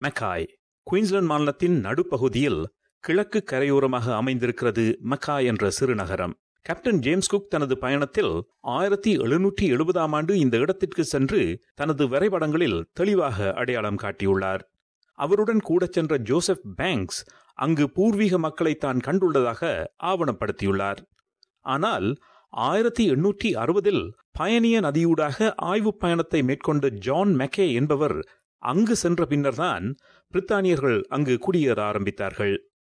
McCoy Queensland மாநிலத்தின் நடுப்பகுதியில் கிழக்கு கரையோரமாக அமைந்திருக்கிறது மெக்காய் என்ற சிறுநகரம் கேப்டன் ஜேம்ஸ் குக் தனது பயணத்தில் ஆயிரத்தி எழுநூற்றி எழுபதாம் ஆண்டு இந்த இடத்திற்கு சென்று தனது வரைபடங்களில் தெளிவாக அடையாளம் காட்டியுள்ளார் அவருடன் கூட சென்ற ஜோசப் பேங்க்ஸ் அங்கு பூர்வீக மக்களை தான் கண்டுள்ளதாக ஆவணப்படுத்தியுள்ளார் ஆனால் ஆயிரத்தி எண்ணூற்றி அறுபதில் பயணிய நதியூடாக ஆய்வுப் பயணத்தை மேற்கொண்ட ஜான் மெக்கே என்பவர் அங்கு சென்ற பின்னர்தான் பிரித்தானியர்கள் அங்கு குடியேற ஆரம்பித்தார்கள்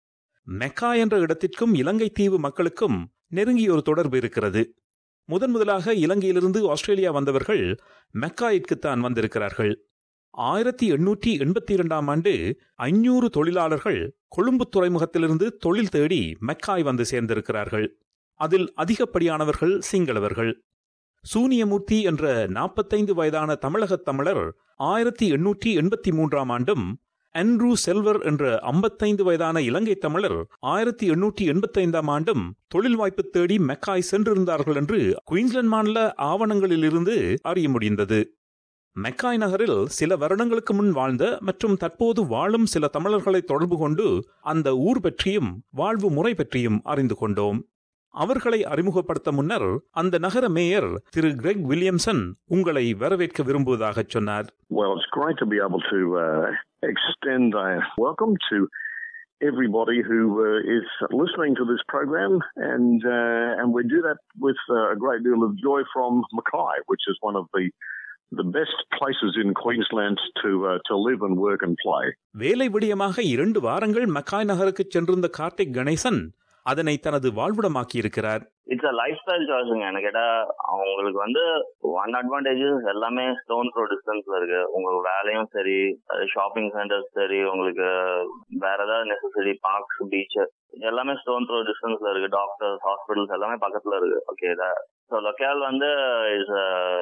மெக்கா என்ற இடத்திற்கும் இலங்கை தீவு மக்களுக்கும் நெருங்கிய ஒரு தொடர்பு இருக்கிறது முதன் முதலாக இலங்கையிலிருந்து ஆஸ்திரேலியா வந்தவர்கள் மெக்காயிற்குத்தான் வந்திருக்கிறார்கள் ஆயிரத்தி எண்ணூற்றி எண்பத்தி இரண்டாம் ஆண்டு ஐநூறு தொழிலாளர்கள் கொழும்பு துறைமுகத்திலிருந்து தொழில் தேடி மெக்காய் வந்து சேர்ந்திருக்கிறார்கள் அதில் அதிகப்படியானவர்கள் சிங்களவர்கள் சூனியமூர்த்தி என்ற நாற்பத்தைந்து வயதான தமிழகத் தமிழர் ஆயிரத்தி எண்ணூற்றி எண்பத்தி மூன்றாம் ஆண்டும் அன்ட்ரூ செல்வர் என்ற ஐம்பத்தைந்து வயதான இலங்கை தமிழர் ஆயிரத்தி எண்ணூற்றி எண்பத்தைந்தாம் ஆண்டும் தொழில் வாய்ப்பு தேடி மெக்காய் சென்றிருந்தார்கள் என்று குயின்ஸ்லாந்து மாநில ஆவணங்களிலிருந்து அறிய முடிந்தது மெக்காய் நகரில் சில வருடங்களுக்கு முன் வாழ்ந்த மற்றும் தற்போது வாழும் சில தமிழர்களை தொடர்பு கொண்டு அந்த ஊர் பற்றியும் வாழ்வு முறை பற்றியும் அறிந்து கொண்டோம் அவர்களை அறிமுகப்படுத்த முன்னர் அந்த நகர மேயர் திரு கிரெக் வில்லியம்சன் உங்களை வரவேற்க விரும்புவதாக சொன்னார் Well, it's great to be able to uh, extend a welcome to everybody who uh, is listening to this program, and uh, and we do that with uh, a great deal of joy from Mackay, which is one of the the best places in Queensland to uh, to live and work and play. வேலை விடியமாக இரண்டு வாரங்கள் McCoy நகருக்கு சென்றிருந்த கார்த்திக் கணேசன் அதனை தனது வாழ்விடமாக்கியிருக்கிறார் it's a lifestyle சாய்ஸுங்க எனக்கு கேட்டா அவங்களுக்கு வந்து ஒன் அட்வான்டேஜஸ் எல்லாமே ஸ்டோன் த்ரோ டிஸ்டன்ஸ்ல இருக்கு உங்களுக்கு வேலையும் சரி ஷாப்பிங் சென்டர்ஸ் சரி உங்களுக்கு வேற ஏதாவது நெசசரி பார்க்ஸ் பீச் எல்லாமே ஸ்டோன் த்ரோ டிஸ்டன்ஸ்ல இருக்கு டாக்டர்ஸ் ஹாஸ்பிட்டல்ஸ் எல்லாமே பக்கத்துல இருக்கு ஓகே ஸோ லொக்கேல் வந்து is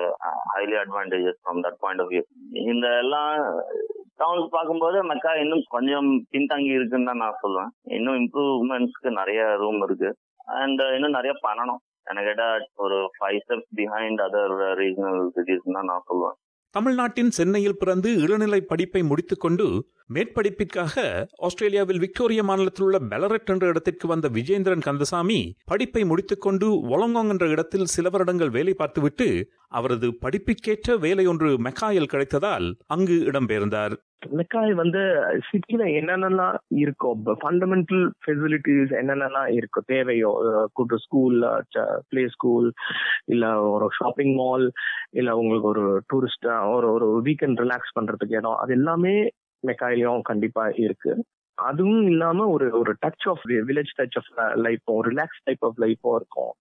highly advantages from that point of view இந்த எல்லாம் டவுன்ஸ் பார்க்கும்போது மெக்கா இன்னும் கொஞ்சம் பின்தங்கி இருக்குன்னு தான் நான் சொல்லுவேன் இன்னும் இம்ப்ரூவ்மெண்ட்ஸ்க்கு நிறைய ரூம் இருக்கு அண்ட் இன்னும் நிறைய பண்ணணும் எனக்கு கேட்டா ஒரு five steps behind other regional cities தான் நான் சொல்லுவேன் தமிழ்நாட்டின் சென்னையில் பிறந்து இளநிலை படிப்பை முடித்துக்கொண்டு மேற்படிப்பிற்காக ஆஸ்திரேலியாவில் விக்டோரியா மாநிலத்தில் உள்ள பெலரெட் என்ற இடத்திற்கு வந்த விஜேந்திரன் கந்தசாமி படிப்பை முடித்துக்கொண்டு ஒலங்காங் என்ற இடத்தில் சில வருடங்கள் வேலை பார்த்துவிட்டு அவரது படிப்பிற்கேற்ற வேலை ஒன்று மெக்காயில் கிடைத்ததால் அங்கு இடம்பெயர்ந்தார் மெக்காய் வந்து சிட்டில என்னென்னலாம் இருக்கும் ஃபண்டமெண்டல் ஃபெசிலிட்டிஸ் என்னென்னலாம் இருக்கும் தேவையோ கூட்டு ஸ்கூல் பிளே ஸ்கூல் இல்ல ஒரு ஷாப்பிங் மால் இல்ல உங்களுக்கு ஒரு டூரிஸ்ட் ஒரு ஒரு வீக்கெண்ட் ரிலாக்ஸ் பண்றதுக்கு இடம் அது எல்லாமே மெக்காயிலையும் கண்டிப்பா இருக்கு அதுவும் இல்லாம ஒரு ஒரு touch of village touch of லைஃப்பும் ரிலாக்ஸ் டைப் ஆஃப் லைஃப்பும் இருக்கும்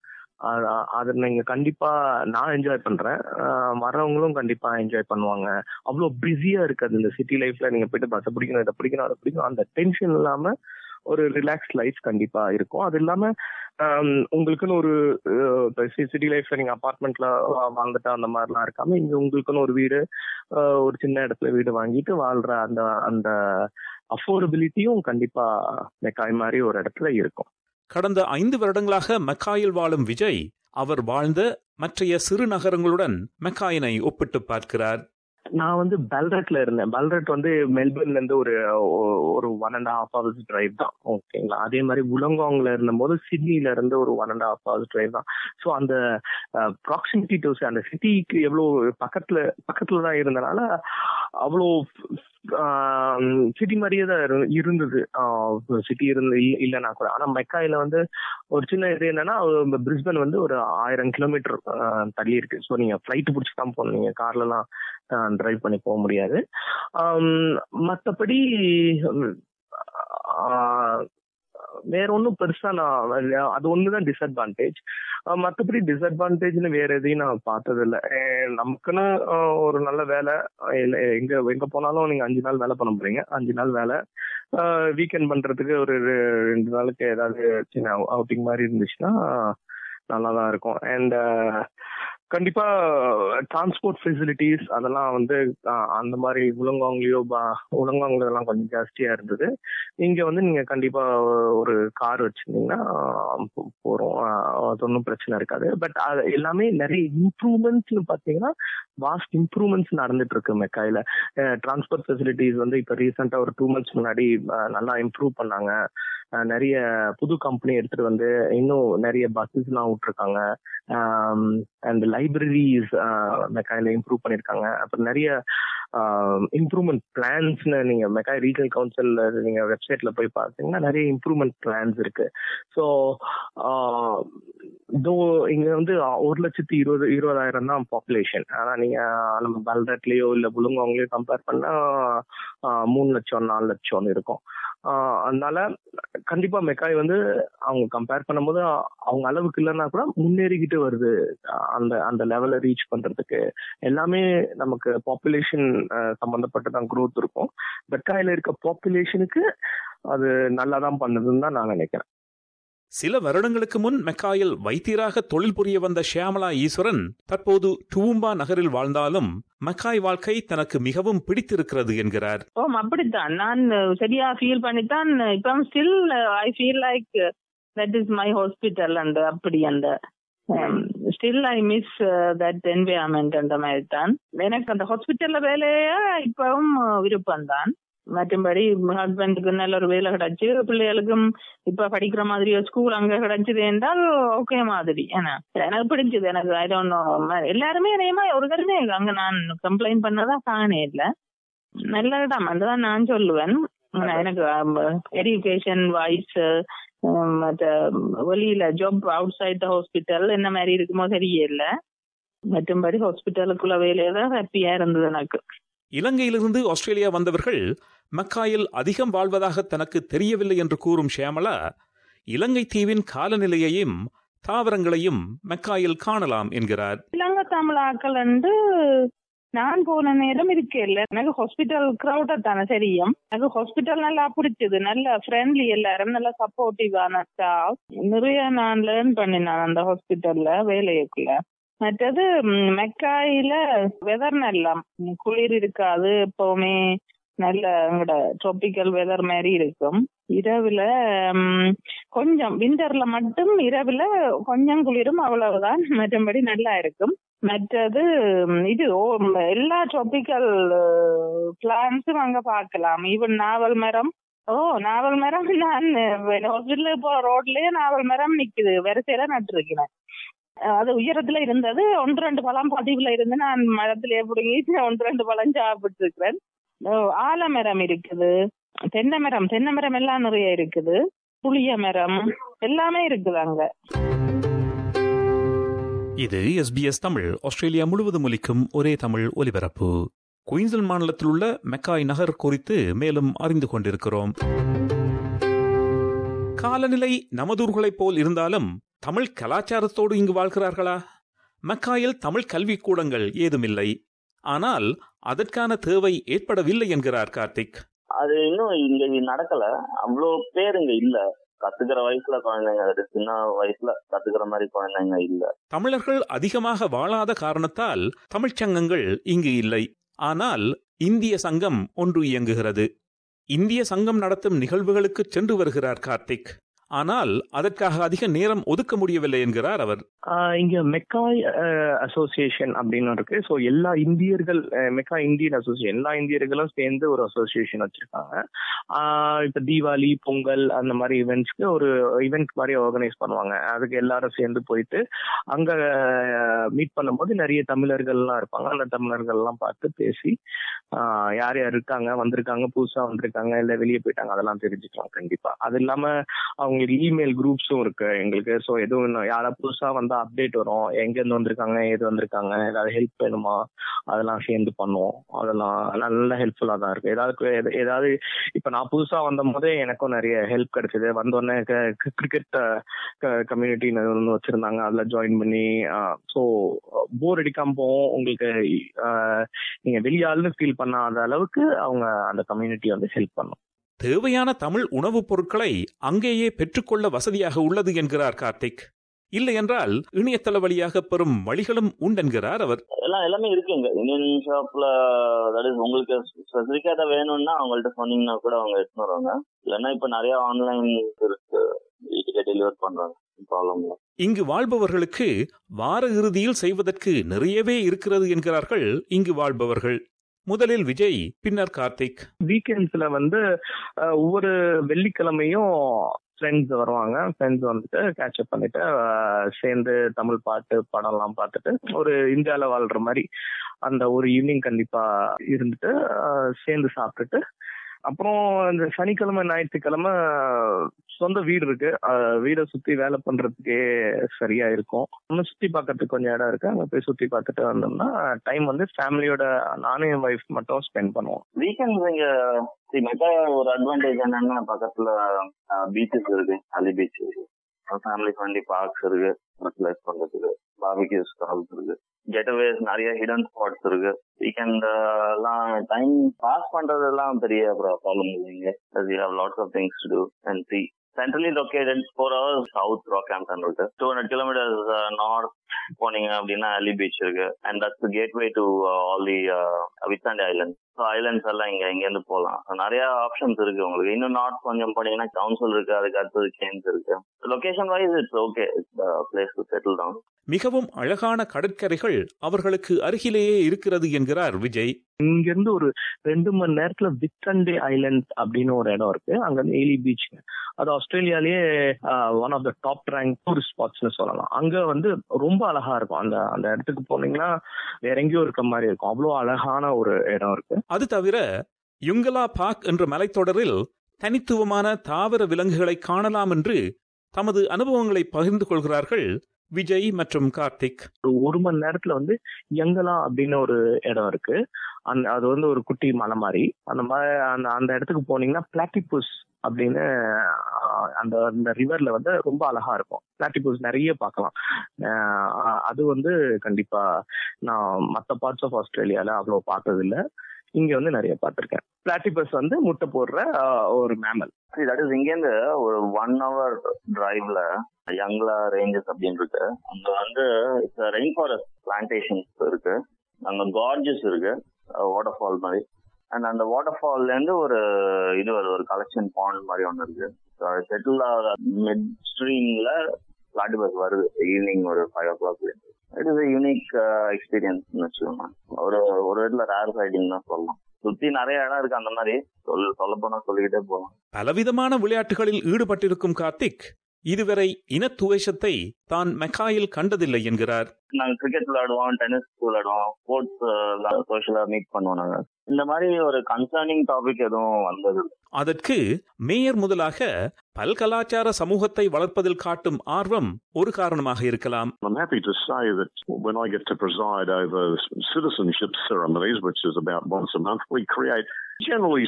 அதை நீங்க கண்டிப்பா நான் என்ஜாய் பண்றேன் வரவங்களும் கண்டிப்பா என்ஜாய் பண்ணுவாங்க அவ்வளோ பிஸியா இருக்காது இந்த சிட்டி லைஃப்ல நீங்க போயிட்டு பஸ் பிடிக்கணும் இதை பிடிக்கணும் அதை பிடிக்கணும் அந்த டென்ஷன் இல்லாம ஒரு ரிலாக்ஸ் லைஃப் கண்டிப்பா இருக்கும் அது இல்லாம உங்களுக்குன்னு ஒரு சிட்டி லைஃப்ல நீங்க அபார்ட்மெண்ட்ல வாழ்ந்துட்டு அந்த மாதிரிலாம் இருக்காம இங்க உங்களுக்குன்னு ஒரு வீடு ஒரு சின்ன இடத்துல வீடு வாங்கிட்டு வாழ்ற அந்த அந்த அஃபோர்டபிலிட்டியும் கண்டிப்பா மெக்காய் மாதிரி ஒரு இடத்துல இருக்கும் கடந்த ஐந்து வருடங்களாக மெக்காயில் வாழும் விஜய் அவர் வாழ்ந்த மற்றைய சிறு நகரங்களுடன் மெக்காயினை ஒப்பிட்டு பார்க்கிறார் நான் வந்து பெல்ரட்ல இருந்தேன் பெல்ரட் வந்து மெல்பர்ன்ல இருந்து ஒரு ஒரு one and half hours drive தான் ஓகேங்களா அதே மாதிரி உலங்காங்ல இருந்தபோது சிட்னில இருந்து ஒரு one and half hours drive தான் ஸோ அந்த ப்ராக்சிமிட்டி டு அந்த சிட்டிக்கு எவ்வளோ பக்கத்துல பக்கத்துல தான் இருந்தனால அவ்வளோ சிட்டி மாதிரியே தான் இருந்தது சிட்டி இருந்து இல்லைன்னா கூட ஆனா மெக்காயில வந்து ஒரு சின்ன இது என்னன்னா பிரிஸ்பன் வந்து ஒரு ஆயிரம் கிலோமீட்டர் தள்ளி இருக்கு ஸோ நீங்க ஃபிளைட் பிடிச்சி தான் போகணும் நீங்க கார்லலாம் டிரைவ் பண்ணி போக முடியாது மற்றபடி வேற ஒன்றும் பெருசா நான் அது ஒண்ணுதான் டிஸ்அட்வான்டேஜ் மற்றபடி டிஸ்அட்வான்டேஜ்னு வேற எதையும் நான் பார்த்தது இல்லை நமக்குன்னு ஒரு நல்ல வேலை இல்லை எங்க எங்க போனாலும் நீங்க அஞ்சு நாள் வேலை பண்ண போறீங்க அஞ்சு நாள் வேலை வீக்கெண்ட் பண்றதுக்கு ஒரு ரெண்டு நாளுக்கு ஏதாவது சின்ன அவுட்டிங் மாதிரி இருந்துச்சுன்னா நல்லா தான் இருக்கும் அண்ட் கண்டிப்பா டிரான்ஸ்போர்ட் ஃபெசிலிட்டிஸ் அதெல்லாம் வந்து அஹ், அந்த மாதிரி உலங்காங்லயோ உலங்காங்ல எல்லாம் கொஞ்சம் ஜாஸ்தியா இருந்தது இங்க வந்து நீங்க கண்டிப்பா ஒரு கார் வச்சிருந்தீங்கன்னா அஹ், போ- போறோம் அஹ், அது ஒன்றும் பிரச்சனை இருக்காது பட் அது எல்லாமே நிறைய இம்ப்ரூவ்மெண்ட்ஸ்னு பாத்தீங்கன்னா வாஸ்ட் இம்ப்ரூவ்மெண்ட்ஸ் நடந்துட்டு இருக்கு மெக்காயில டிரான்ஸ்போர்ட் ஃபெசிலிட்டிஸ் வந்து இப்ப ரீசெண்டா ஒரு டூ மந்த்ஸ் முன்னாடி அஹ், நல்லா இம்ப்ரூவ் பண்ணாங்க அஹ், நிறைய புது கம்பெனி எடுத்துட்டு வந்து இன்னும் நிறைய பஸ்ஸஸ் எல்லாம் விட்டுருக்காங்க அண்ட் லைப்ரரிஸ் மெக்காயில இம்ப்ரூவ் பண்ணிருக்காங்க அப்புறம் நிறைய இம்ப்ரூவ்மெண்ட் பிளான்ஸ்னு நீங்க மெக்காய் ரீஜனல் கவுன்சில் நீங்க வெப்சைட்ல போய் பார்த்தீங்கன்னா நிறைய இம்ப்ரூவ்மெண்ட் பிளான்ஸ் இருக்கு ஸோ இதோ இங்க வந்து ஒரு லட்சத்தி இருபது இருபதாயிரம் தான் பாப்புலேஷன் ஆனா நீங்க நம்ம பல்ரட்லயோ இல்ல புலுங்காங்லயோ கம்பேர் பண்ணா ஆஹ், மூணு லட்சம் நாலு லட்சம் இருக்கும் ஆஹ், அதனால கண்டிப்பா மெக்காய் வந்து அவங்க கம்பேர் பண்ணும்போது அவங்க அளவுக்கு இல்லைன்னா கூட முன்னேறிக்கிட்டு வருது அஹ் அந்த அந்த லெவலை ரீச் பண்றதுக்கு எல்லாமே நமக்கு பாப்புலேஷன் சம்பந்தப்பட்டு தான் growth இருக்கும் மெக்காயில இருக்க பாப்புலேஷனுக்கு அது நல்லா தான் பண்ணுதுன்னு தான் நான் நினைக்கிறேன் சில வருடங்களுக்கு முன் மெக்காயில் வைத்தியராக தொழில் புரிய வந்த ஷியாமலா ஈஸ்வரன் தற்போது டூம்பா நகரில் வாழ்ந்தாலும் மெக்காய் வாழ்க்கை தனக்கு மிகவும் பிடித்திருக்கிறது என்கிறார் ஓ அப்படித்தான் நான் சரியா ஃபீல் பண்ணித்தான் இப்போ still I feel like that is my hospital அந்த அப்படி அந்த still I miss that environment அந்த மாதிரி தான் எனக்கு அந்த ஹாஸ்பிட்டல்ல வேலைய இப்பவும் விருப்பம் தான் மற்றும்படி ஹஸ்பண்டுக்கு நல்ல ஒரு வேலை கிடைச்சு பிள்ளைகளுக்கும் இப்ப படிக்கிற மாதிரி ஒரு ஸ்கூல் அங்க கிடைச்சது என்றால் ஓகே மாதிரி ஏன்னா எனக்கு பிடிச்சது எனக்கு ஐ டோன்ட் நோ எல்லாருமே நேமா ஒரு தடவை அங்க நான் கம்ப்ளைண்ட் பண்ணதா காணே இல்ல நல்ல இடம் அதுதான் நான் சொல்லுவேன் ஆனா எனக்கு எஜுகேஷன் வாய்ஸ் மற்ற வெளியில job outside the hospital என்ன மாதிரி இருக்குமோ தெரியல மற்றும்படி ஹாஸ்பிட்டலுக்குள்ள வேலையை தான் ஹாப்பியா இருந்தது எனக்கு இலங்கையிலிருந்து ஆஸ்திரேலியா வந்தவர்கள் மக்காயில் அதிகம் வாழ்வதாக தனக்கு தெரியவில்லை என்று கூறும் ஷியாமலா இலங்கை தீவின் காலநிலையையும் தாவரங்களையும் மெக்காயில் காணலாம் என்கிறார் இலங்கை தமிழாக்கள் வந்து நான் போன நேரம் இருக்கேல்ல எனக்கு ஹாஸ்பிட்டல் கிரௌட தானே தெரியும் எனக்கு ஹாஸ்பிட்டல் நல்லா பிடிச்சது நல்ல ஃப்ரெண்ட்லி எல்லாரும் நல்ல சப்போர்ட்டிவான ஸ்டாஃப் நிறைய நான் லேர்ன் பண்ணினேன் அந்த ஹாஸ்பிட்டல்ல வேலைக்குள்ள மற்றது ம், மெக்காயில வெதர் நல்லா ம், குளிர் இருக்காது எப்பவுமே நல்ல எங்கட ட்ராபிக்கல் வெதர் மாதிரி இருக்கும் இரவுல ம், கொஞ்சம் விண்டர்ல மட்டும் இரவுல கொஞ்சம் குளிரும் அவ்வளவுதான் மற்றபடி நல்லா இருக்கும் மற்றது ம், இது ஓ- ம், எல்லா ட்ராபிக்கல் பிளான்ஸும் அங்க பார்க்கலாம் ஈவன் நாவல் மரம் ஓ நாவல் மரம் நான் ஹாஸ்பிட்டலுக்கு போற ரோட்லயே நாவல் மரம் நிக்குது வரிசையில நட்டுருக்கிறேன் அஹ் அது உயரத்துல இருந்தது ஒன்று ரெண்டு பழம் பதிவுல இருந்து நான் மரத்திலேயே பிடுங்கி ஒன்று ரெண்டு பழம் சாப்பிட்டு இருக்கிறேன் ஆலமரம் இருக்குது தென்னை மரம் தென்னை மரம் எல்லாம் நிறைய இருக்குது புளிய மரம் எல்லாமே இருக்குது அங்க இது எஸ்பிஎஸ் தமிழ் ஆஸ்திரேலியா முழுவதும் ஒலிக்கும் ஒரே தமிழ் ஒலிபரப்பு குயின்ஸ்லாந்து மாநிலத்தில் உள்ள மெக்காய் நகர் குறித்து மேலும் அறிந்து கொண்டிருக்கிறோம் காலநிலை நமதூர்களைப் போல் இருந்தாலும் தமிழ் கலாச்சாரத்தோடு இங்கு வாழ்கிறார்களா மெக்காயில் தமிழ் கல்விக் கூடங்கள் ஏதுமில்லை ஆனால் அதற்கான தேவை ஏற்படவில்லை என்கிறார் கார்த்திக் அது இன்னும் இங்க நடக்கல அவ்வளோ பேர் இங்க இல்ல கத்துக்கிற வயசுல குழந்தைங்க இருக்கு சின்ன வயசுல கத்துக்கிற மாதிரி குழந்தைங்க இல்ல தமிழர்கள் அதிகமாக வாழாத காரணத்தால் தமிழ்ச் சங்கங்கள் இங்கு இல்லை ஆனால் இந்திய சங்கம் ஒன்று இயங்குகிறது இந்திய சங்கம் நடத்தும் நிகழ்வுகளுக்கு சென்று வருகிறார் கார்த்திக் ஆனால் அதற்காக அதிக நேரம் ஒதுக்க முடியவில்லை என்கிறார் அவர் ஆஹ் இங்க மெக்காய் அசோசியேஷன் அப்படின்னு இருக்கு ஸோ எல்லா இந்தியர்கள் அஹ், மெக்காய் இந்தியன் அசோசியேஷன் எல்லா இந்தியர்களும் சேர்ந்து ஒரு அசோசியேஷன் வச்சிருக்காங்க ஆஹ் இப்ப தீபாவளி பொங்கல் அந்த மாதிரி ஈவெண்ட்ஸ்க்கு ஒரு ஈவெண்ட் மாதிரி ஆர்கனைஸ் பண்ணுவாங்க அதுக்கு எல்லாரும் சேர்ந்து போயிட்டு அங்க மீட் பண்ணும்போது நிறைய தமிழர்கள்லாம் இருப்பாங்க அந்த தமிழர்கள்லாம் பார்த்து பேசி ஆஹ் யார் யார் இருக்காங்க வந்திருக்காங்க புதுசா வந்திருக்காங்க இல்ல வெளியே போயிட்டாங்க அதெல்லாம் தெரிஞ்சுக்கலாம் கண்டிப்பா அது இல்லாம அவங்களுக்கு இமெயில் குரூப்ஸும் இருக்கு எங்களுக்கு ஸோ எதுவும் இன்னும் யாராவது புதுசா வந்தா அப்டேட் வரும் எங்க இருந்து வந்திருக்காங்க ஏது வந்திருக்காங்க ஏதாவது ஹெல்ப் வேணுமா அதெல்லாம் சேர்ந்து பண்ணுவோம் அதெல்லாம் நல்ல ஹெல்ப்ஃபுல்லா தான் இருக்கு ஏதாவது எது- ஏதாவது இப்ப நான் புதுசா வந்த போதே எனக்கும் நிறைய ஹெல்ப் கிடைச்சது வந்தோடனே கிரிக்கெட் கம்யூனிட்டி ஒன்று வச்சிருந்தாங்க அதுல ஜாயின் பண்ணி ஸோ போர் அடிக்காம போவோம் உங்களுக்கு ஆஹ், நீங்க வெளியாள்னு ஃபீல் பண்ணாத அளவுக்கு அவங்க அந்த கம்யூனிட்டி வந்து ஹெல்ப் பண்ணும் தேவையான தமிழ் உணவுப் பொருட்களை அங்கேயே பெற்றுக்கொள்ள வசதியாக உள்ளது என்கிறார் கார்த்திக் இல்லை என்றால் இணையதள வழியாக பெறும் வழிகளும் உண்டென்கிறார் அவர் எல்லாம் எல்லாமே இருக்குங்க இந்தியன் ஷாப்ல தட் இஸ் உங்களுக்கு ஸ்பெசிபிக்கா ஏதாவது வேணும்னா அவங்கள்ட்ட சொன்னீங்கன்னா கூட அவங்க எடுத்துன்னு வருவாங்க இல்லைன்னா இப்ப நிறைய ஆன்லைன் இருக்கு வீட்டுக்கே டெலிவர் பண்றாங்க ப்ராப்ளம் இல்லை இங்கு வாழ்பவர்களுக்கு வார இறுதியில் செய்வதற்கு நிறையவே இருக்கிறது என்கிறார்கள் இங்கு வாழ்பவர்கள் முதலில் விஜய் பின்னர் கார்த்திக் வீக்கெண்ட்ஸ்ல வந்து அஹ், ஒவ்வொரு வெள்ளிக்கிழமையும் ஃப்ரெண்ட்ஸ் வருவாங்க ஃப்ரெண்ட்ஸ் வந்துட்டு கேட்சப் பண்ணிட்டு அஹ், சேர்ந்து தமிழ் பாட்டு படம்லாம் பார்த்துட்டு ஒரு இந்தியாவில் வாழ்ற மாதிரி அந்த ஒரு ஈவினிங் கண்டிப்பா இருந்துட்டு அஹ், சேர்ந்து சாப்பிட்டுட்டு அப்புறம் இந்த சனிக்கிழமை ஞாயிற்றுக்கிழமை சொந்த வீடு இருக்கு அஹ், வீடை சுத்தி வேலை பண்றதுக்கே சரியா இருக்கும் இன்னும் சுத்தி பார்க்கறதுக்கு கொஞ்சம் இடம் இருக்கு அங்க போய் சுத்தி பார்த்துட்டு வந்தோம்னா டைம் வந்து ஃபேமிலியோட நானும் என் ஒய்ஃப் மட்டும் ஸ்பெண்ட் பண்ணுவோம் வீக்கெண்ட்ஸ் இங்க see, மெக்கா ஒரு அட்வான்டேஜ் என்னன்னா பக்கத்துல பீச்சஸ் இருக்கு அலி பீச் இருக்கு ஃபேமிலி ஃப்ரெண்ட்லி பார்க்ஸ் இருக்கு யூட்டிலைஸ் பண்றதுக்கு பாபிக்யூ ஸ்டால்ஸ் இருக்கு கெட்டவேஸ் நிறைய ஹிடன் ஸ்பாட்ஸ் இருக்கு வீக்கெண்ட் எல்லாம் டைம் பாஸ் பண்றதெல்லாம் பெரிய ப்ராப்ளம் இல்லைங்க you have lots of things to do and see centrally located four hours south Rockhampton இருக்கு டூ ஹண்ட்ரட் கிலோமீட்டர்ஸ் நார்த் போனீங்க அப்படின்னா அலி பீச் இருக்கு and that's gateway to all the Whitsunday island so islands எல்லாம் இங்க இங்க இருந்து போகலாம் So, நிறைய ஆப்ஷன்ஸ் இருக்கு உங்களுக்கு இன்னும் நார்த் கொஞ்சம் போனீங்கன்னா கவுன்சில் இருக்கு அதுக்கு அடுத்தது சேஞ்ச் இருக்கு location wise it's okay place to settle down மிகவும் அழகான கடற்கரைகள் அவர்களுக்கு அருகிலேயே இருக்கிறது என்கிறார் விஜய் இங்க இருந்து ஒரு ரெண்டு மணி நேரத்துல வித்தண்டே ஐலண்ட் அப்படின்னு ஒரு இடம் இருக்கு அங்க வந்து ஏலி பீச் அது ஆஸ்திரேலியாலேயே one of the top rank tourist ஸ்பாட்ஸ்னு சொல்லலாம் அங்க வந்து ரொம்ப அழகா இருக்கும் அந்த அந்த இடத்துக்கு போனீங்கன்னா வேற எங்கேயோ இருக்க மாதிரி இருக்கும் அவ்வளோ அழகான ஒரு இடம் இருக்கு அது தவிர யுங்கலா பார்க் என்ற மலைத்தொடரில் தனித்துவமான தாவர விலங்குகளை காணலாம் என்று தமது அனுபவங்களை பகிர்ந்து கொள்கிறார்கள் விஜய் மற்றும் கார்த்திக் ஒரு ஒரு மணி நேரத்துல வந்து எங்கலா அப்படின்னு ஒரு இடம் இருக்கு அந்த அது வந்து ஒரு குட்டி மலை மாதிரி அந்த மாதிரி அந்த அந்த இடத்துக்கு போனீங்கன்னா பிளாட்டிபுஸ் அப்படின்னு ஆஹ், அந்த அந்த ரிவர்ல வந்து ரொம்ப அழகா இருக்கும் பிளாட்டிபுஸ் நிறைய பார்க்கலாம் ஆஹ், அது வந்து கண்டிப்பா நான் மற்ற பார்ட்ஸ் ஆஃப் ஆஸ்திரேலியால அவ்வளோ பார்த்தது இல்ல இங்க வந்து நிறைய பார்த்திருக்கேன் பிளாட்டிபஸ் வந்து முட்டை போடுற ஆஹ், ஒரு மேமல் தட் இஸ் இங்கேருந்து ஒரு ஒன் ஹவர் டிரைவ்ல யங்லா ரேஞ்சஸ் அப்படின்னு இருக்கு அங்க வந்து ரெயின் ஃபாரஸ்ட் பிளான்டேஷன்ஸ் இருக்கு அங்க கார்ஜஸ் இருக்கு வாட்டர் ஃபால் மாதிரி அண்ட் அந்த வாட்டர் ஃபால்ல இருந்து ஒரு இது வருது ஒரு கலெக்ஷன் பாண்ட் மாதிரி ஒன்று இருக்கு செட்டில் மிட் ஸ்ட்ரீம்ல பிளாட் பஸ் வருது ஈவினிங் ஒரு five o'clock it is unique experience வச்சுக்கோங்க ஒரு ஒரு இடத்துல ரேர் சைடிங் தான் சொல்லலாம் சுத்தி நிறைய இடம் இருக்கு அந்த மாதிரி சொல்ல சொல்ல போனா சொல்லிக்கிட்டே போகலாம் பலவிதமான விளையாட்டுகளில் ஈடுபட்டிருக்கும் கார்த்திக் இதுவரை இனத்துவேஷத்தை தான் மெக்காயில் கண்டதில்லை என்கிறார் நாங்க கிரிக்கெட் விளையாடுவோம் டென்னிஸ் விளையாடுவோம் ஸ்போர்ட்ஸ் சோஷியலா மீட் பண்ணுவோம் நாங்க இந்த மாதிரி ஒரு கன்சர்னிங் டாபிக் எதுவும் வந்தது இல்ல. அதற்கு மேயர் முதலாக பல்கலாச்சார சமூகத்தை வளர்ப்பதில் காட்டும் ஆர்வம் ஒரு காரணமாக இருக்கலாம் I'm happy to say that when I get to preside over citizenship ceremonies, which is about once a month, we create generally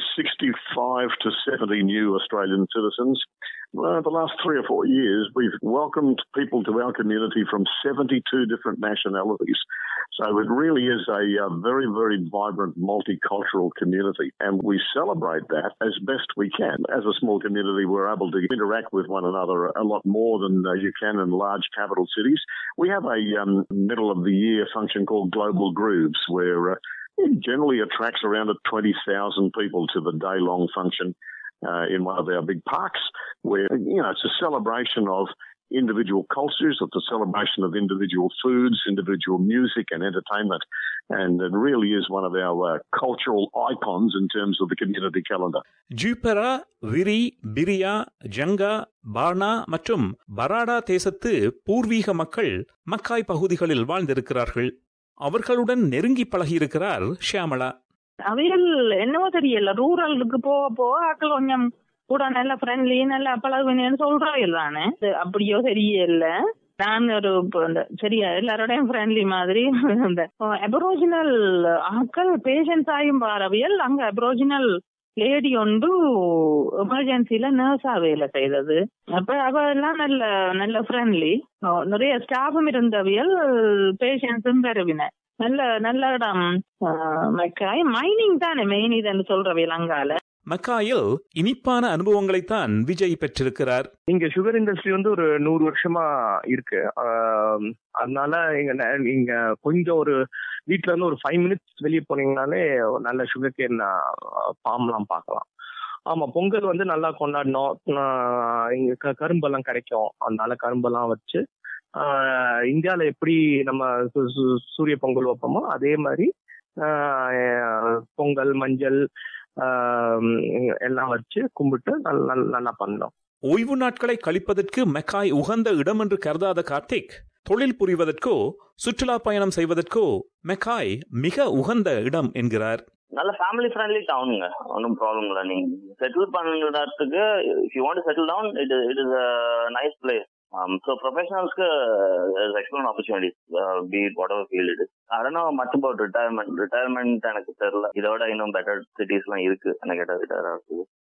65 to 70 new Australian citizens. Uh, the last three or four years, we've welcomed people to our community from 72 different nationalities. So it really is a, uh very, very vibrant multicultural community. And we celebrate that as best we can. As a small community, we're able to interact with one another a lot more than uh, you can in large capital cities. We have a um, middle of the year function called Global Grooves, where uh, it generally attracts around 20,000 people to the day long function uh, in one of our big parks, where, you know, it's a celebration of individual cultures, it's a celebration of individual foods, individual music and entertainment. And it really is one of our uh, cultural icons in terms of the community calendar. ஜூப்பரா விரி பிரியா ஜங்கா பார்னா மற்றும் பராடா தேசத்து பூர்வீக மக்கள் மக்காய் பகுதிகளில் வாழ்ந்திருக்கிறார்கள் அவர்களுடன் நெருங்கி பழகியிருக்கிறார் ஷியாமளா அவைகள் என்னவோ தெரியல ரூரலுக்கு போக போக ஆக்கள் கொஞ்சம் கூட நல்ல ஃப்ரெண்ட்லி நல்ல பழகுவேன்னு சொல்றாங்க தானே இது அப்படியோ தெரியல நான் ஒரு இப்ப இந்த சரியா எல்லாரோடையும் ஃப்ரெண்ட்லி மாதிரி இந்த அபரோஜினல் ஆக்கள் பேஷன்ஸ் ஆயும் பாரவியல் அங்க அபரோஜினல் லேடி ஒன்று எமர்ஜென்சில நர்ஸா வேலை செய்தது அப்ப அவ எல்லாம் நல்ல நல்ல ஃப்ரெண்ட்லி நிறைய ஸ்டாஃபும் இருந்தவியல் பேஷன்ஸும் பெறவின நல்ல நல்ல இடம் மைனிங் தானே மெயின் இதுன்னு சொல்றவியல் அங்கால மக்காயில் இனிப்பான அனுபவங்களைத்தான் விஜய் பெற்றிருக்கிறார் இங்க சுகர் இண்டஸ்ட்ரி வந்து ஒரு நூறு வருஷமா இருக்கு ஆம், அதனால இங்க ந- இங்க கொஞ்சம் ஒரு வீட்ல இருந்து ஒரு ஃபைவ் மினிட்ஸ் வெளியே போனீங்கனாலே ஒரு நல்ல சுகர் கேன் ஃபார்ம்லாம் பார்க்கலாம் ஆமா பொங்கல் வந்து நல்லா கொண்டாடினோம் ஆஹ் இங்க க- கரும்பெல்லாம் கிடைக்கும் அதனால கரும்பெல்லாம் வச்சு ஆஹ் இந்தியால எப்படி நம்ம சு- சு- சூரிய பொங்கல் வைப்போமோ அதே மாதிரி ஆஹ் பொங்கல் மஞ்சள் ஆஹ் எல்லாம் வச்சு கும்பிட்டு நல்ல நல்ல- நல்லா பண்ணோம் ஓய்வு நாட்களை கழிப்பதற்கு மெக்காய் உகந்த இடம் என்று கருதாத கார்த்திக் தொழில் புரிவதற்கோ சுற்றுலா பயணம் செய்வதற்கோ மெக்காய் மிக உகந்த இடம் என்கிறார் நல்ல ஃபேமிலி ஃப்ரெண்ட்லி டவுனுங்க ஒன்றும் ப்ராப்ளம் இல்லை நீங்க செட்டில் பண்ணுறதுக்கு if you want settle down it it is a nice place so ப்ரொஃபஷனல்ஸ்க்கு explain opportunities be whatever field it அதனா மச் அபவுட் ரிட்டையர்மெண்ட் ரிட்டையர்மெண்ட் எனக்கு தெரியல இதோட இன்னும் பெட்டர் சிட்டிஸ்லாம் இருக்கு எனக்கு கேட்டால் ரிட்டையர் ஆகுது